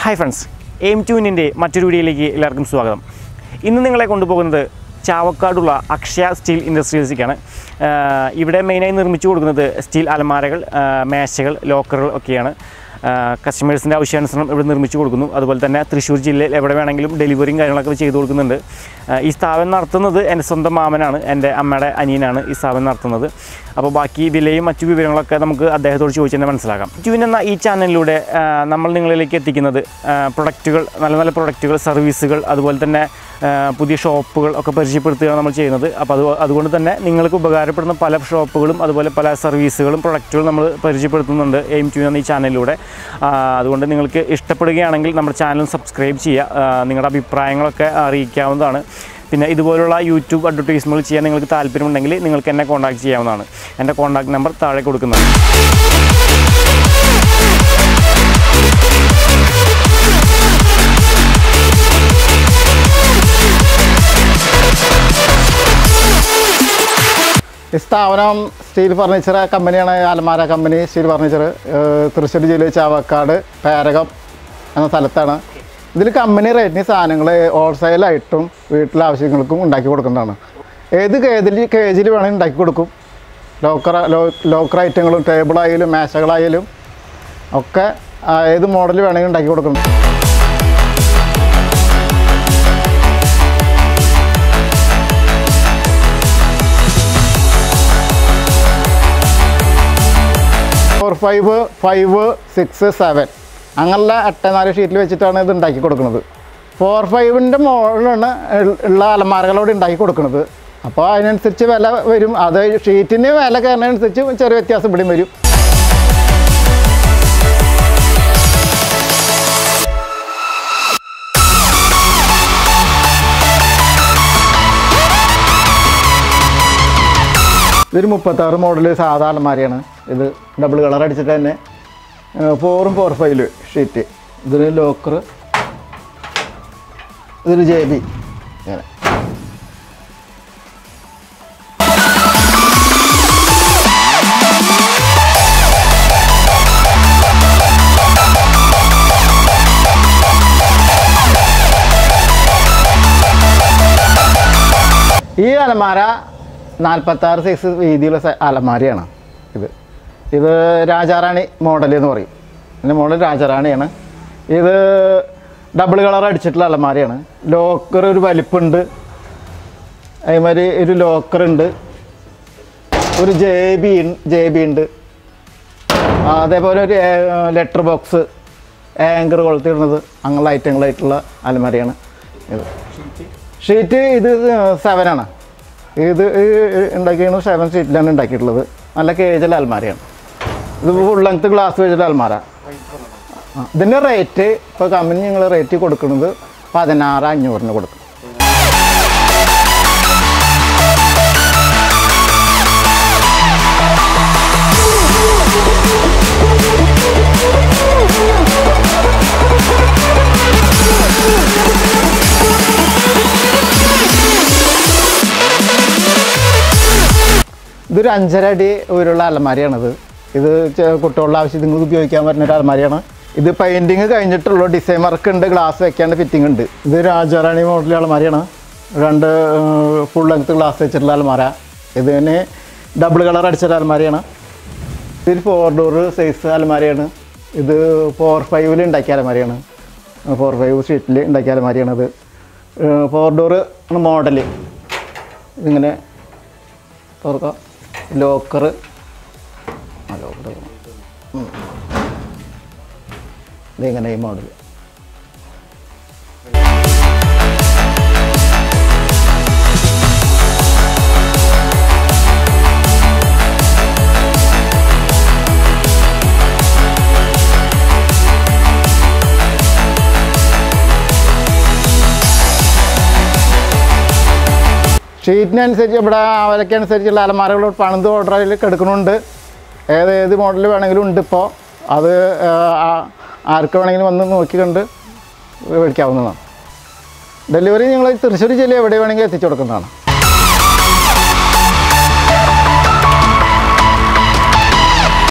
hi friends M ട്യൂനിൻ്റെ മറ്റൊരു വീഡിയോയിലേക്ക് എല്ലാവർക്കും സ്വാഗതം ഇന്ന് നിങ്ങളെ കൊണ്ടുപോകുന്നത് ചാവക്കാടുള്ള അക്ഷയ സ്റ്റീൽ ഇൻഡസ്ട്രീസിലേക്കാണ് ആഹ് ഇവിടെ മെയിനായി നിർമ്മിച്ചു കൊടുക്കുന്നത് സ്റ്റീൽ അലമാരകൾ ആഹ് മേശകൾ ലോക്കറുകൾ ഒക്കെയാണ് കസ്റ്റമേഴ്സിൻ്റെ ആവശ്യാനുസരണം ഇവിടെ നിർമ്മിച്ചു കൊടുക്കുന്നു അതുപോലെ തന്നെ തൃശ്ശൂർ ജില്ലയിൽ എവിടെ വേണമെങ്കിലും ഡെലിവറിയും കാര്യങ്ങളൊക്കെ ചെയ്തു കൊടുക്കുന്നുണ്ട് ആഹ് ഈ സ്ഥാപനം നടത്തുന്നത് എൻ്റെ സ്വന്തം മാമനാണ് എൻ്റെ അമ്മയുടെ അനിയനാണ് ഈ സ്ഥാപനം നടത്തുന്നത് അപ്പോൾ ബാക്കി വിലയും മറ്റു വിവരങ്ങളൊക്കെ നമുക്ക് അദ്ദേഹത്തോട് ചോദിച്ച് തന്നെ മനസ്സിലാക്കാം ട്യൂൻ എന്ന ഈ ചാനലിലൂടെ ആഹ് നമ്മൾ നിങ്ങളിലേക്ക് എത്തിക്കുന്നത് പ്രൊഡക്റ്റുകൾ നല്ല നല്ല പ്രൊഡക്റ്റുകൾ സർവീസുകൾ അതുപോലെ തന്നെ ആഹ് പുതിയ ഷോപ്പുകൾ ഒക്കെ പരിചയപ്പെടുത്തുകയാണ് നമ്മൾ ചെയ്യുന്നത് അപ്പോൾ അത് അതുകൊണ്ട് തന്നെ നിങ്ങൾക്ക് ഉപകാരപ്പെടുന്ന പല ഷോപ്പുകളും അതുപോലെ പല സർവീസുകളും പ്രൊഡക്റ്റുകളും നമ്മൾ പരിചയപ്പെടുത്തുന്നുണ്ട് എയിം ട്യൂൻ എന്ന ഈ ചാനലിലൂടെ ആഹ് അതുകൊണ്ട് നിങ്ങൾക്ക് ഇഷ്ടപ്പെടുകയാണെങ്കിൽ നമ്മുടെ ചാനൽ സബ്സ്ക്രൈബ് ചെയ്യുക ആഹ് നിങ്ങളുടെ അഭിപ്രായങ്ങളൊക്കെ അറിയിക്കാവുന്നതാണ് പിന്നെ ഇതുപോലുള്ള യൂട്യൂബ് അഡ്വർടൈസ്മെൻറ്റ് ചെയ്യാൻ നിങ്ങൾക്ക് താല്പര്യമുണ്ടെങ്കിൽ നിങ്ങൾക്ക് എന്നെ കോൺടാക്ട് ചെയ്യാവുന്നതാണ് എൻ്റെ കോൺടാക്ട് നമ്പർ താഴെ കൊടുക്കുന്നതാണ് ഈ സ്ഥാപനം സ്റ്റീൽ ഫർണിച്ചർ കമ്പനിയാണ് അലമാര കമ്പനി സ്റ്റീൽ ഫർണിച്ചർ തൃശ്ശൂർ ജില്ലയിൽ ചാവക്കാട് പേരകം എന്ന സ്ഥലത്താണ് ഇതിൽ കമ്പനി റേറ്റിന് സാധനങ്ങൾ ഹോൾസെയിലായിട്ടും വീട്ടിലെ ആവശ്യങ്ങൾക്കും ഉണ്ടാക്കി കൊടുക്കുന്നതാണ് ഏത് കേജിൽ കേജിൽ വേണമെങ്കിൽ ഉണ്ടാക്കി കൊടുക്കും ലോക്കർ ലോ ലോക്കർ ഐറ്റങ്ങളും ടേബിളായാലും മേശകളായാലും ഒക്കെ ആ, ഏത് മോഡൽ വേണമെങ്കിലും ഉണ്ടാക്കി കൊടുക്കണം four five five six seven അങ്ങനെയുള്ള എട്ട് നാല് ഷീറ്റിൽ വെച്ചിട്ടാണ് ഇത് ഉണ്ടാക്കി കൊടുക്കുന്നത് ഫോർ ഫൈവിൻ്റെ മുകളിലാണ് ഉൾ- ഉള്ള അലമാരകളോട് ഉണ്ടാക്കി കൊടുക്കുന്നത് അപ്പോൾ അതിനനുസരിച്ച് വില വരും അത് ഷീറ്റിന് വില കയറുന്നതനുസരിച്ച് ചെറിയ വ്യത്യാസം ഇവിടെയും വരും ഇതൊരു മുപ്പത്താറ് മോഡൽ സാധാ അലമാരയാണ് ഇത് ഡബിൾ കളർ അടിച്ചിട്ട് തന്നെ ഫോറും ഫോർ ഫൈവ് ഷീറ്റ് ഇതൊരു ലോക്കർ ഇതൊരു ജെ ബി ഇങ്ങനെ ഈ അലമാര നാൽപ്പത്താറ് സൈസ് വീതിയുള്ള സ- അലമാരയാണ് ഇത് ഇത് രാജാറാണി മോഡൽ എന്ന് പറയും ഇതിൻ്റെ മോഡൽ രാജാറാണിയാണ് ഇത് ഡബിൾ കളർ അടിച്ചിട്ടുള്ള അലമാരയാണ് ലോക്കർ ഒരു വലിപ്പുണ്ട് അതേമാതിരി ഒരു ലോക്കർ ഉണ്ട് ഒരു ജെ ബി ജെ ബി ഉണ്ട് ആ, അതേപോലെ ഒരു ലെറ്റർ ബോക്സ് ആങ്കർ കൊളുത്തിടുന്നത് അങ്ങനെയുള്ള ഐറ്റങ്ങളായിട്ടുള്ള അലമാരയാണ് ഇത് ഷീറ്റ് ഇത് സെവനാണ് ഇത് ഉണ്ടാക്കിയത് സെവൻ ഷീറ്റിലാണ് ഉണ്ടാക്കിയിട്ടുള്ളത് നല്ല കേജൽ അൽമാരയാണ് ഇത് ഫുൾ ലെങ്ത് ഗ്ലാസ് വെച്ചിട്ട് അൽമാര ആ, ഇതിൻ്റെ റേറ്റ് ഇപ്പോൾ കമ്പനി ഞങ്ങൾ റേറ്റ് കൊടുക്കുന്നത് പതിനാറ് അഞ്ഞൂറിന് കൊടുക്കും ഇതൊരു അഞ്ചര അടി ഉയരമുള്ള അലമാരയാണിത് ഇത് ചെ- കുട്ടികളുടെ ആവശ്യത്തിന് ഉപയോഗിക്കാൻ പറ്റുന്ന ഒരു അലമാരയാണ് ഇത് പെയിൻറ്റിങ് കഴിഞ്ഞിട്ടുള്ള ഡിസൈൻ വർക്ക് ഉണ്ട് ഗ്ലാസ് വെക്കാണ്ട് ഫിറ്റിംഗ് ഉണ്ട് ഇത് രാജാറാണി മോഡൽ അലമാരയാണ് രണ്ട് ഫുൾ ലെങ്ത് ഗ്ലാസ് വെച്ചിട്ടുള്ള അലമാര ഇതിന് ഡബിൾ കളർ അടിച്ചിട്ടുള്ള അലമാരയാണ് ഇത് ഫോർ ഡോർ സൈസ് അലമാരയാണ് ഇത് ഫോർ ഫൈവിൽ ഉണ്ടാക്കിയ അലമാരയാണ് ഫോർ ഫൈവ് ഷീറ്റിൽ ഉണ്ടാക്കിയ അലമാരയാണിത് ഫോർ ഡോർ മോഡൽ ഇതിങ്ങനെ തുറക്കാം ലോക്കർ ആ ലോക്കർ ഇതിങ്ങനെ ഈ മോഡൽ ഷീറ്റിനനുസരിച്ച് ഇവിടെ വിലക്കനുസരിച്ചുള്ള അലമാരകൾ പണിത് ഓർഡറിൽ എടുക്കുന്നുണ്ട് ഏത് ഏത് മോഡൽ വേണമെങ്കിലും ഉണ്ട് ഇപ്പോൾ അത് ആ, ആ- ആർക്ക് വേണമെങ്കിലും വന്ന് നോക്കി കണ്ട് മേടിക്കാവുന്നതാണ് ഡെലിവറി ഞങ്ങൾ തൃശ്ശൂർ ജില്ല എവിടെ വേണമെങ്കിലും എത്തിച്ചു കൊടുക്കുന്നതാണ്